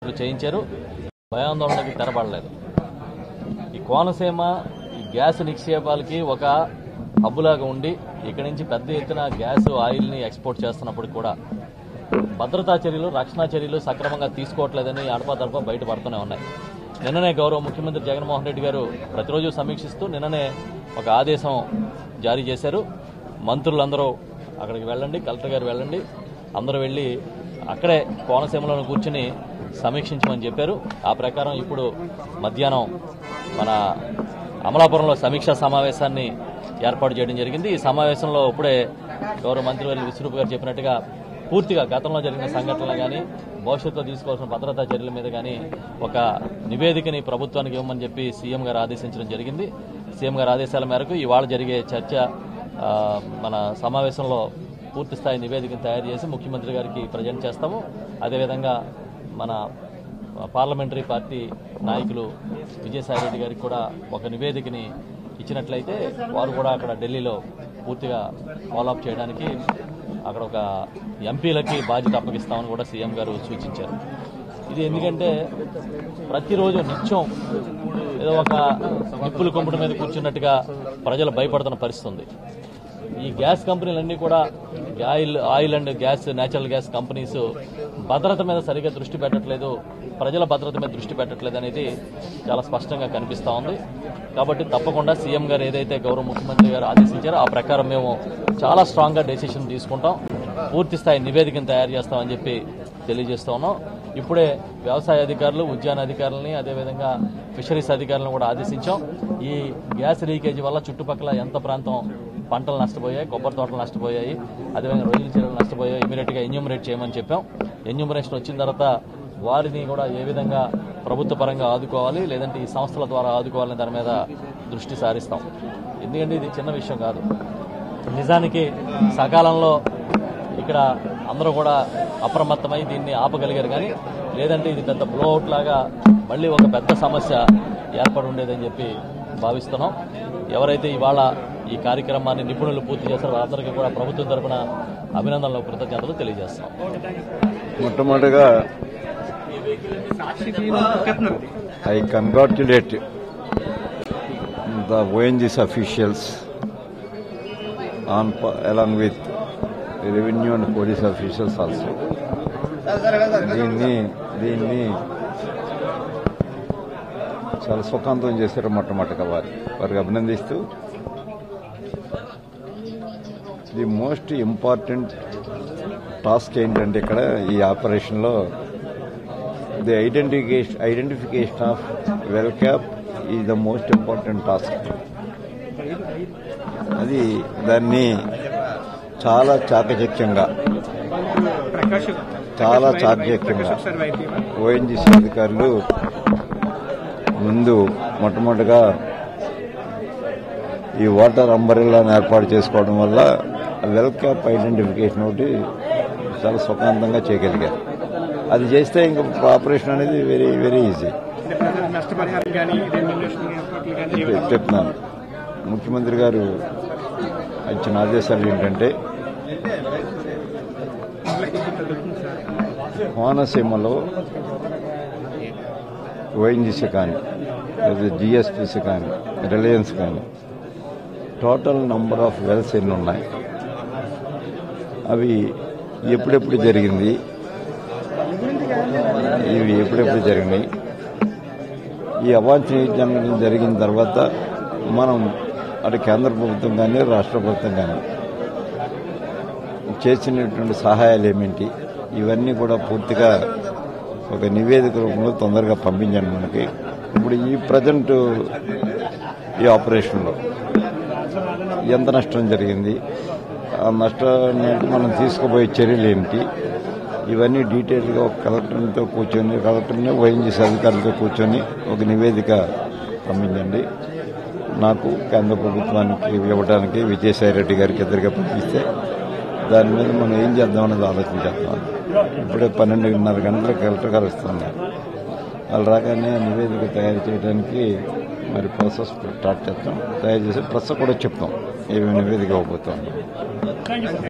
మరమ్మతులు చేయించారు భయాందోళనకి తెరపడలేదు ఈ కోనసీమ ఈ గ్యాస్ నిక్షేపాలకి ఒక హబ్బులాగా ఉండి ఇక్కడి నుంచి పెద్ద ఎత్తున గ్యాస్ ఆయిల్ని ఎక్స్పోర్ట్ చేస్తున్నప్పుడు కూడా భద్రతా చర్యలు రక్షణ చర్యలు సక్రమంగా తీసుకోవట్లేదని అడపాదడపా బయటపడుతూనే ఉన్నాయి నిన్ననే గౌరవ ముఖ్యమంత్రి జగన్మోహన్ రెడ్డి గారు ప్రతిరోజు సమీక్షిస్తూ నిన్ననే ఒక ఆదేశం జారీ చేశారు మంత్రులందరూ అక్కడికి వెళ్ళండి కలెక్టర్ గారు వెళ్ళండి అందరూ వెళ్ళి అక్కడే కోనసీమలో కూర్చుని సమీక్షించమని చెప్పారు ఆ ప్రకారం ఇప్పుడు మధ్యాహ్నం మన అమలాపురంలో సమీక్షా సమావేశాన్ని ఏర్పాటు చేయడం జరిగింది ఈ సమావేశంలో ఇప్పుడే గౌరవ మంత్రివర్యులు విశ్వరూప్ గారు చెప్పినట్టుగా పూర్తిగా గతంలో జరిగిన సంఘటనలు కానీ భవిష్యత్తులో తీసుకోవాల్సిన భద్రతా చర్యల మీద కానీ ఒక నివేదికని ప్రభుత్వానికి ఇవ్వమని చెప్పి సీఎం గారు ఆదేశించడం జరిగింది సీఎం గారి ఆదేశాల మేరకు ఇవాళ జరిగే చర్చ ఆ, మన సమావేశంలో పూర్తి స్థాయి నివేదికను తయారు చేసి ముఖ్యమంత్రి గారికి ప్రజెంట్ చేస్తాము అదేవిధంగా మన పార్లమెంటరీ పార్టీ నాయకులు విజయసాయి రెడ్డి గారికి కూడా ఒక నివేదికని ఇచ్చినట్లయితే వారు కూడా అక్కడ ఢిల్లీలో పూర్తిగా ఫాలోఅప్ చేయడానికి అక్కడ ఒక ఎంపీలకి బాధ్యత అప్పగిస్తామని కూడా సీఎం గారు సూచించారు ఇది ఎందుకంటే ప్రతిరోజు నిత్యం ఏదో ఒక నిప్పులు కొంపుడు మీద కూర్చున్నట్టుగా ప్రజలు భయపడుతున్న పరిస్థితి ఉంది ఈ గ్యాస్ కంపెనీలన్నీ కూడా oil oil and gas natural gas companies భద్రత మీద సరిగ్గా దృష్టి పెట్టట్లేదు ప్రజల భద్రత మీద దృష్టి పెట్టట్లేదు అనేది చాలా స్పష్టంగా కనిపిస్తా ఉంది కాబట్టి తప్పకుండా సీఎం గారు ఏదైతే గౌరవ ముఖ్యమంత్రి గారు ఆదేశించారో ఆ ప్రకారం మేము చాలా స్ట్రాంగ్ గా డెసిషన్ తీసుకుంటాం పూర్తి స్థాయి నివేదికను తయారు చేస్తామని చెప్పి తెలియజేస్తా ఉన్నాం ఇప్పుడే వ్యవసాయ అధికారులు ఉద్యాన అధికారులని అదేవిధంగా ఫిషరీస్ అధికారులను కూడా ఆదేశించాం ఈ గ్యాస్ లీకేజీ వల్ల చుట్టుపక్కల ఎంత ప్రాంతం పంటలు నష్టపోయాయి కొబ్బరి తోటలు నష్టపోయాయి అదేవిధంగా రొయ్యల చెరువులు నష్టపోయాయి ఇమీడియట్ గా ఎన్యూమరేట్ చేయమని చెప్పాం ఎన్యూమరేషన్ వచ్చిన తర్వాత వారిని కూడా ఏ విధంగా ప్రభుత్వ పరంగా ఆదుకోవాలి లేదంటే ఈ సంస్థల ద్వారా ఆదుకోవాలని దాని మీద దృష్టి సారిస్తాం ఎందుకంటే ఇది చిన్న విషయం కాదు నిజానికి సకాలంలో ఇక్కడ అందరూ కూడా అప్రమత్తమై దీన్ని ఆపగలిగారు కానీ లేదంటే ఇది పెద్ద బ్లోఅవుట్ లాగా మళ్ళీ ఒక పెద్ద సమస్య ఏర్పడి ఉండేదని చెప్పి భావిస్తున్నాం ఎవరైతే ఇవాళ ఈ కార్యక్రమాన్ని నిపుణులు పూర్తి చేస్తారో వారందరికీ కూడా ప్రభుత్వం తరపున అభినందనలు కృతజ్ఞతలు తెలియజేస్తున్నాం మొట్టమొదటిగా I congratulate the ONGC officials on along with revenue and police officials also దీన్ని దీన్ని చాలా సుఖాంతం చేశారు మొట్టమొదటిగా వారు వారికి అభినందిస్తూ ది మోస్ట్ ఇంపార్టెంట్ టాస్క్ ఏంటంటే ఇక్కడ ఈ ఆపరేషన్లో the identification identification of well cap is the most important task అది దాన్ని చాలా చాకచక్యంగా చాలా చాకచక్యంగా ఓఎన్జీసీ అధికారులు ముందు మొట్టమొదటిగా ఈ వాటర్ అంబరిల్లాను ఏర్పాటు చేసుకోవడం వల్ల వెల్ క్యాప్ ఐడెంటిఫికేషన్ ఒకటి చాలా సుఖాంతంగా చేయగలిగారు అది చేస్తే ఇంకా ఆపరేషన్ అనేది వెరీ వెరీ ఈజీ నష్టపరిహారం కానీ రెమ్యునరేషన్ ఏర్పాట్లు కానీ చెప్తున్నాను ముఖ్యమంత్రి గారు ఇచ్చిన ఆదేశాలు ఏంటంటే కోనసీమలో ఓఎన్జీసీ కానీ లేదా జిఎస్టీసీ కానీ రిలయన్స్ కానీ టోటల్ నంబర్ ఆఫ్ వెల్స్ ఎన్ని ఉన్నాయి అవి ఎప్పుడెప్పుడు జరిగింది ఇవి ఎప్పుడెప్పుడు జరిగినాయి ఈ అవాంఛనీయ సంఘటన జరిగిన తర్వాత మనం అటు కేంద్ర ప్రభుత్వం కానీ రాష్ట్ర ప్రభుత్వం కానీ చేసినటువంటి సహాయాలు ఏమిటి ఇవన్నీ కూడా పూర్తిగా ఒక నివేదిక రూపంలో తొందరగా పంపించండి మనకి ఇప్పుడు ఈ ప్రజెంట్ ఈ ఆపరేషన్లో ఎంత నష్టం జరిగింది ఆ నష్టాన్ని మనం తీసుకుపోయే చర్యలు ఏంటి ఇవన్నీ డీటెయిల్గా ఒక కలెక్టర్తో కూర్చొని కలెక్టర్ని ఓఎన్జీసీ అధికారులతో కూర్చొని ఒక నివేదిక పంపించండి నాకు కేంద్ర ప్రభుత్వానికి ఇవ్వడానికి విజయసాయి రెడ్డి గారికి ఎదురుగా పంపిస్తే దాని మీద మనం ఏం చేద్దామనేది ఆలోచించేస్తాం ఇప్పుడే పన్నెండున్నర గంటలకు కలెక్టర్ గారు వస్తున్నారు వాళ్ళు రాగానే నివేదిక తయారు చేయడానికి మరి ప్రాసెస్ స్టార్ట్ చేస్తాం తయారు చేసి ప్రెస్ కూడా చెప్తాం ఏమేమి నివేదిక ఇవ్వబోతాం